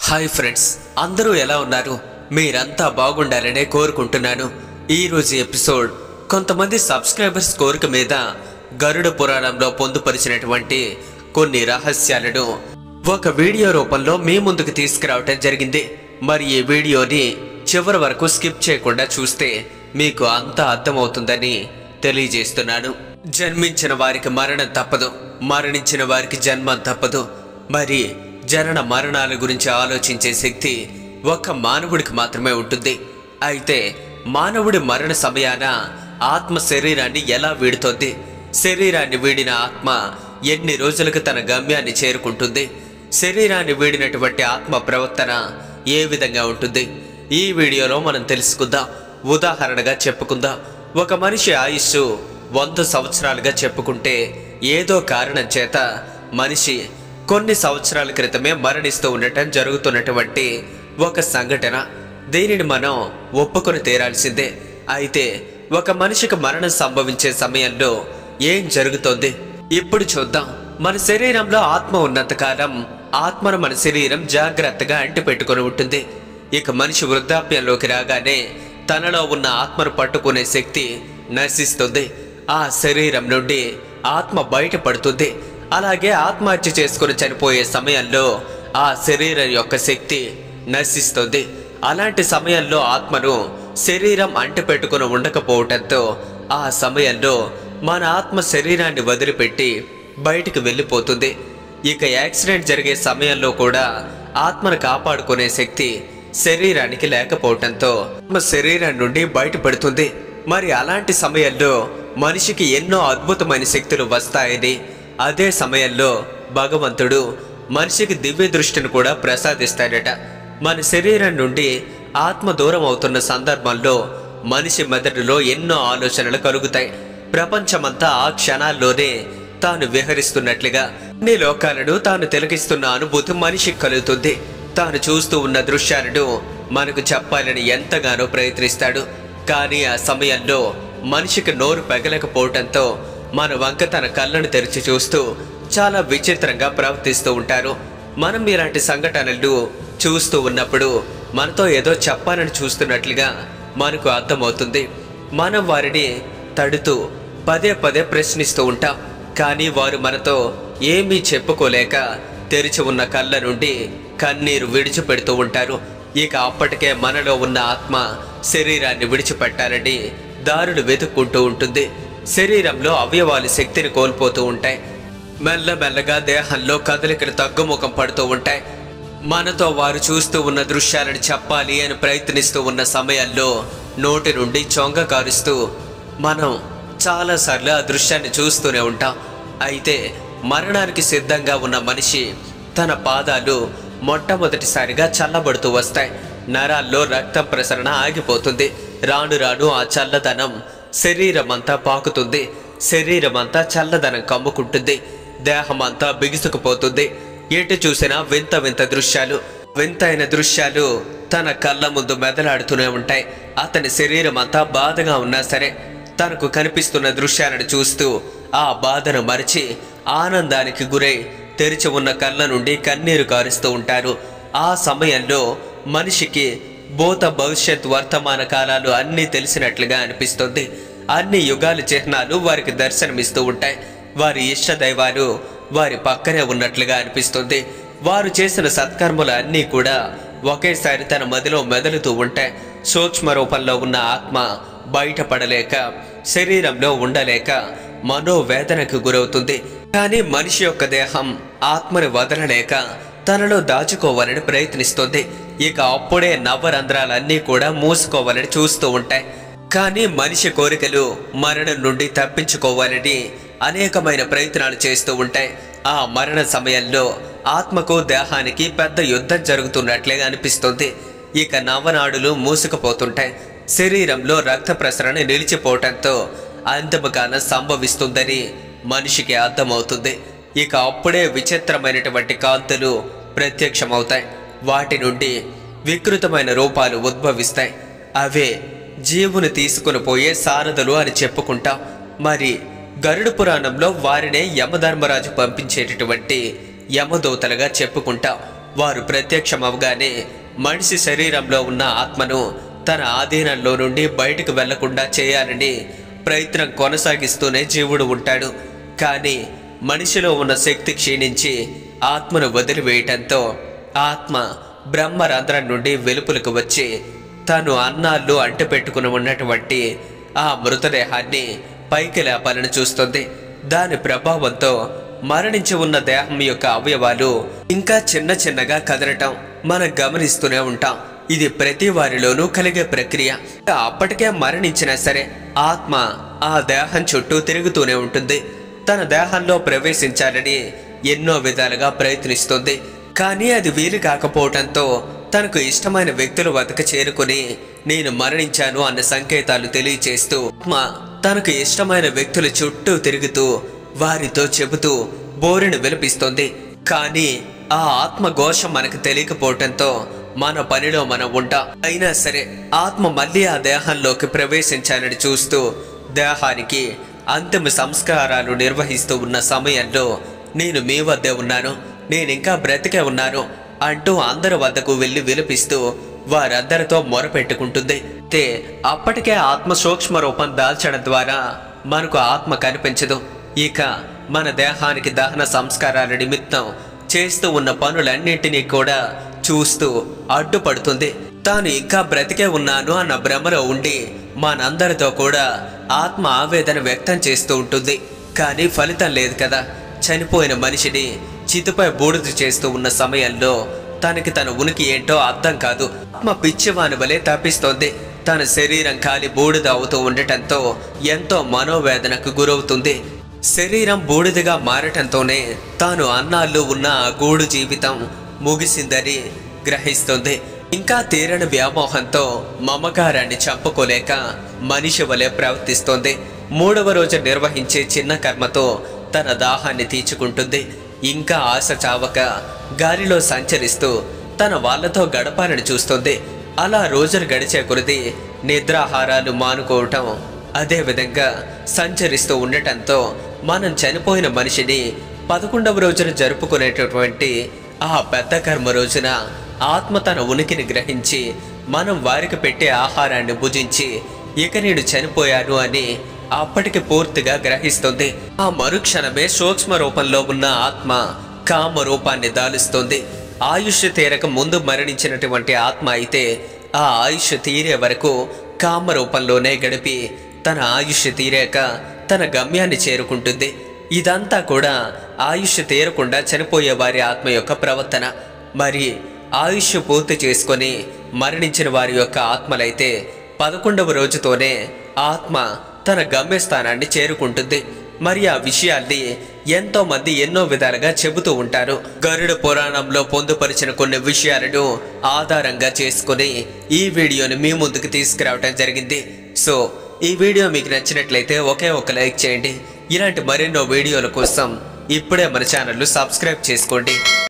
hi friends అందరూ ఎలా ఉన్నారు మీరంతా బాగుండాలనే కోరుకుంటున్నాను ఈ రోజు ఎపిసోడ్ కొంతమంది సబ్స్క్రైబర్స్ కోరిక మీద గరుడ పురాణంలో పొందుపరిచినటువంటి కొన్ని రహస్యాలను ఒక వీడియో రూపంలో మీ ముందుకు తీసుకురావటం జరిగింది మరి ఈ వీడియోని చివరి వరకు స్కిప్ చేయకుండా చూస్తే మీకు అంతా అర్థమవుతుందని తెలియజేస్తున్నాను జన్మించిన వారికి మరణం తప్పదు మరణించిన వారికి జన్మం తప్పదు మరి జనన మరణాల గురించి ఆలోచించే శక్తి ఒక్క మానవుడికి మాత్రమే ఉంటుంది అయితే మానవుడి మరణ సమయాన ఆత్మ శరీరాన్ని ఎలా వీడుతోంది శరీరాన్ని వీడిన ఆత్మ ఎన్ని రోజులకు తన గమ్యాన్ని చేరుకుంటుంది శరీరాన్ని వీడినటువంటి ఆత్మ ప్రవర్తన ఏ విధంగా ఉంటుంది ఈ వీడియోలో మనం తెలుసుకుందాం ఉదాహరణగా చెప్పుకుందాం ఒక మనిషి ఆయుస్సు వంద సంవత్సరాలుగా చెప్పుకుంటే ఏదో కారణం చేత మనిషి కొన్ని సంవత్సరాల క్రితమే మరణిస్తూ ఉండటం జరుగుతున్నటువంటి ఒక సంఘటన దీనిని మనం ఒప్పుకొని తీరాల్సిందే అయితే ఒక మనిషికి మరణం సంభవించే సమయంలో ఏం జరుగుతోంది ఇప్పుడు చూద్దాం మన శరీరంలో ఆత్మ ఉన్నంతకాలం ఆత్మను మన శరీరం జాగ్రత్తగా అంటి పెట్టుకొని ఉంటుంది ఇక మనిషి వృద్ధాప్యంలోకి రాగానే తనలో ఉన్న ఆత్మను పట్టుకునే శక్తి నశిస్తుంది ఆ శరీరం నుండి ఆత్మ బయటపడుతుంది అలాగే ఆత్మహత్య చేసుకుని చనిపోయే సమయంలో ఆ శరీరం యొక్క శక్తి నశిస్తుంది అలాంటి సమయంలో ఆత్మను శరీరం అంటిపెట్టుకుని ఉండకపోవటంతో ఆ సమయంలో మన ఆత్మ శరీరాన్ని వదిలిపెట్టి బయటికి వెళ్ళిపోతుంది ఇక యాక్సిడెంట్ జరిగే సమయంలో కూడా ఆత్మను కాపాడుకునే శక్తి శరీరానికి లేకపోవటంతో ఆత్మ శరీరం నుండి బయటపడుతుంది మరి అలాంటి సమయంలో మనిషికి ఎన్నో అద్భుతమైన శక్తులు వస్తాయని అదే సమయంలో భగవంతుడు మనిషికి దివ్య దృష్టిని కూడా ప్రసాదిస్తాడట మన శరీరం నుండి ఆత్మ దూరం అవుతున్న సందర్భంలో మనిషి మెదడులో ఎన్నో ఆలోచనలు కలుగుతాయి ప్రపంచమంతా ఆ క్షణాల్లోనే తాను విహరిస్తున్నట్లుగా అన్ని లోకాలను తాను తిలకిస్తున్న అనుభూతి మనిషికి కలుగుతుంది తాను చూస్తూ ఉన్న దృశ్యాలను మనకు చెప్పాలని ఎంతగానో ప్రయత్నిస్తాడు కానీ ఆ సమయంలో మనిషికి నోరు పెగలకపోవటంతో మన వంక తన కళ్ళను తెరిచి చూస్తూ చాలా విచిత్రంగా ప్రవర్తిస్తూ ఉంటారు మనం ఇలాంటి సంఘటనలు చూస్తూ ఉన్నప్పుడు మనతో ఏదో చెప్పాలని చూస్తున్నట్లుగా మనకు అర్థమవుతుంది మనం వారిని తడుతూ పదే పదే ప్రశ్నిస్తూ ఉంటాం కానీ వారు మనతో ఏమీ చెప్పుకోలేక తెరిచి ఉన్న కళ్ళ నుండి కన్నీరు విడిచిపెడుతూ ఉంటారు ఇక అప్పటికే మనలో ఉన్న ఆత్మ శరీరాన్ని విడిచిపెట్టాలని దారులు వెతుక్కుంటూ ఉంటుంది శరీరంలో అవయవాలు శక్తిని కోల్పోతూ ఉంటాయి మెల్లమెల్లగా దేహంలో కదలికలు తగ్గుముఖం పడుతూ ఉంటాయి మనతో వారు చూస్తూ ఉన్న దృశ్యాలను చెప్పాలి అని ప్రయత్నిస్తూ ఉన్న సమయంలో నోటి నుండి చొంగ కారుస్తూ మనం చాలాసార్లు ఆ దృశ్యాన్ని చూస్తూనే ఉంటాం అయితే మరణానికి సిద్ధంగా ఉన్న మనిషి తన పాదాలు మొట్టమొదటిసారిగా చల్లబడుతూ వస్తాయి నరాల్లో రక్తం ప్రసరణ ఆగిపోతుంది రాను రాను ఆ చల్లదనం శరీరం అంతా పాకుతుంది శరీరం అంతా చల్లదనం కమ్ముకుంటుంది దేహం అంతా బిగుసుకుపోతుంది ఎటు చూసినా వింత వింత దృశ్యాలు వింతైన దృశ్యాలు తన కళ్ళ ముందు మెదలాడుతూనే ఉంటాయి అతని శరీరం అంతా బాధగా ఉన్నా సరే తనకు కనిపిస్తున్న దృశ్యాలను చూస్తూ ఆ బాధను మరిచి ఆనందానికి గురై తెరిచి ఉన్న కళ్ళ నుండి కన్నీరు కారుస్తూ ఉంటారు ఆ సమయంలో మనిషికి భూత భవిష్యత్ వర్తమాన కాలాలు అన్నీ తెలిసినట్లుగా అనిపిస్తుంది అన్ని యుగాల చిహ్నాలు వారికి దర్శనమిస్తూ ఉంటాయి వారి ఇష్ట దైవాలు వారి పక్కనే ఉన్నట్లుగా అనిపిస్తుంది వారు చేసిన సత్కర్మలు అన్నీ కూడా ఒకేసారి తన మదిలో మెదలుతూ ఉంటాయి సూక్ష్మ రూపంలో ఉన్న ఆత్మ బయటపడలేక శరీరంలో ఉండలేక మనోవేదనకు గురవుతుంది కానీ మనిషి యొక్క దేహం ఆత్మని వదలలేక తనలో దాచుకోవాలని ప్రయత్నిస్తుంది ఇక అప్పుడే నవరంధ్రాలన్నీ కూడా మూసుకోవాలని చూస్తూ ఉంటాయి కానీ మనిషి కోరికలు మరణం నుండి తప్పించుకోవాలని అనేకమైన ప్రయత్నాలు చేస్తూ ఉంటాయి ఆ మరణ సమయంలో ఆత్మకు దేహానికి పెద్ద యుద్ధం జరుగుతున్నట్లే అనిపిస్తుంది ఇక నవనాడులు మూసుకుపోతుంటాయి శరీరంలో రక్త ప్రసరణ నిలిచిపోవటంతో అంతముగాన సంభవిస్తుందని మనిషికి అర్థమవుతుంది ఇక అప్పుడే విచిత్రమైనటువంటి కాంతులు ప్రత్యక్షమవుతాయి వాటి నుండి వికృతమైన రూపాలు ఉద్భవిస్తాయి అవే జీవుని తీసుకుని పోయే సారథులు అని చెప్పుకుంటాం మరి గరుడ పురాణంలో వారినే యమధర్మరాజు పంపించేటటువంటి యమదూతలుగా చెప్పుకుంటాం వారు ప్రత్యక్షమవగానే మనిషి శరీరంలో ఉన్న ఆత్మను తన ఆధీనంలో నుండి బయటకు వెళ్లకుండా చేయాలని ప్రయత్నం కొనసాగిస్తూనే జీవుడు ఉంటాడు కానీ మనిషిలో ఉన్న శక్తి క్షీణించి ఆత్మను వదిలివేయటంతో ఆత్మ బ్రహ్మరంధ్రం నుండి వెలుపులకు వచ్చి తను అన్నాళ్ళు అంటిపెట్టుకుని ఉన్నటువంటి ఆ మృతదేహాన్ని పైకి లేపాలని చూస్తుంది దాని ప్రభావంతో మరణించి ఉన్న దేహం యొక్క అవయవాలు ఇంకా చిన్న చిన్నగా కదలటం మనం గమనిస్తూనే ఉంటాం ఇది ప్రతి వారిలోనూ కలిగే ప్రక్రియ అప్పటికే మరణించినా సరే ఆత్మ ఆ దేహం చుట్టూ తిరుగుతూనే ఉంటుంది తన దేహంలో ప్రవేశించాలని ఎన్నో విధాలుగా ప్రయత్నిస్తుంది కానీ అది వీలు కాకపోవటంతో తనకు ఇష్టమైన వ్యక్తుల వద్దకు చేరుకుని నేను మరణించాను అన్న సంకేతాలు తెలియచేస్తూ ఆత్మ తనకు ఇష్టమైన వ్యక్తుల చుట్టూ తిరుగుతూ వారితో చెబుతూ బోరును విలపిస్తుంది కానీ ఆ ఆత్మ ఘోషం మనకు తెలియకపోవటంతో మన పనిలో మనం ఉంటాం అయినా సరే ఆత్మ మళ్ళీ ఆ దేహంలోకి ప్రవేశించాలని చూస్తూ దేహానికి అంతిమ సంస్కారాలు నిర్వహిస్తూ ఉన్న సమయంలో నేను మీ వద్దే ఉన్నాను నేను ఇంకా బ్రతికే ఉన్నాను అంటూ అందరి వద్దకు వెళ్ళి విలపిస్తూ వారందరితో మొరపెట్టుకుంటుంది అయితే అప్పటికే ఆత్మ సూక్ష్మ రూపం దాల్చడం ద్వారా మనకు ఆత్మ కనిపించదు ఇక మన దేహానికి దహన సంస్కారాల నిమిత్తం చేస్తూ ఉన్న పనులన్నింటినీ కూడా చూస్తూ అడ్డుపడుతుంది తాను ఇంకా బ్రతికే ఉన్నాను అన్న భ్రమలో ఉండి మనందరితో కూడా ఆత్మ ఆవేదన వ్యక్తం చేస్తూ ఉంటుంది కానీ ఫలితం లేదు కదా చనిపోయిన మనిషిని చితిపై బూడిద చేస్తూ ఉన్న సమయంలో తనకి తన ఉనికి ఏంటో అర్థం కాదు ఆత్మ పిచ్చివాని వలె తప్పిస్తోంది తన శరీరం కాలి బూడిద అవుతూ ఉండటంతో ఎంతో మనోవేదనకు గురవుతుంది శరీరం బూడిదగా మారటంతోనే తాను అన్నాళ్ళు ఉన్న ఆ గూడు జీవితం ముగిసిందని గ్రహిస్తుంది ఇంకా తీరని వ్యామోహంతో మమకారాన్ని చంపుకోలేక మనిషి వలె ప్రవర్తిస్తోంది మూడవ రోజు నిర్వహించే చిన్న కర్మతో తన దాహాన్ని తీర్చుకుంటుంది ఇంకా ఆశ చావక గాలిలో సంచరిస్తూ తన వాళ్ళతో గడపాలని చూస్తుంది అలా రోజులు గడిచే కొలది నిద్రాహారాలు మానుకోవటం అదేవిధంగా సంచరిస్తూ ఉండటంతో మనం చనిపోయిన మనిషిని పదకొండవ రోజున జరుపుకునేటటువంటి ఆ పెద్ద కర్మ రోజున ఆత్మ తన ఉనికిని గ్రహించి మనం వారికి పెట్టే ఆహారాన్ని భుజించి ఇక నేను చనిపోయాను అని అప్పటికి పూర్తిగా గ్రహిస్తుంది ఆ మరుక్షణమే సూక్ష్మ రూపంలో ఉన్న ఆత్మ కామ రూపాన్ని దాలుస్తుంది ఆయుష్ తీరక ముందు మరణించినటువంటి ఆత్మ అయితే ఆ ఆయుష్ తీరే వరకు కామ రూపంలోనే గడిపి తన ఆయుష్ తీరాక తన గమ్యాన్ని చేరుకుంటుంది ఇదంతా కూడా ఆయుష్ తీరకుండా చనిపోయే వారి ఆత్మ యొక్క ప్రవర్తన మరి ఆయుష్ పూర్తి చేసుకొని మరణించిన వారి యొక్క ఆత్మలైతే పదకొండవ రోజుతోనే ఆత్మ తన గమ్యస్థానాన్ని చేరుకుంటుంది మరి ఆ విషయాల్ని ఎంతో మంది ఎన్నో విధాలుగా చెబుతూ ఉంటారు గరుడ పురాణంలో పొందుపరిచిన కొన్ని విషయాలను ఆధారంగా చేసుకుని ఈ వీడియోని మీ ముందుకు తీసుకురావడం జరిగింది సో ఈ వీడియో మీకు నచ్చినట్లయితే ఒకే ఒక లైక్ చేయండి ఇలాంటి మరెన్నో వీడియోల కోసం ఇప్పుడే మన ఛానల్ సబ్స్క్రైబ్ చేసుకోండి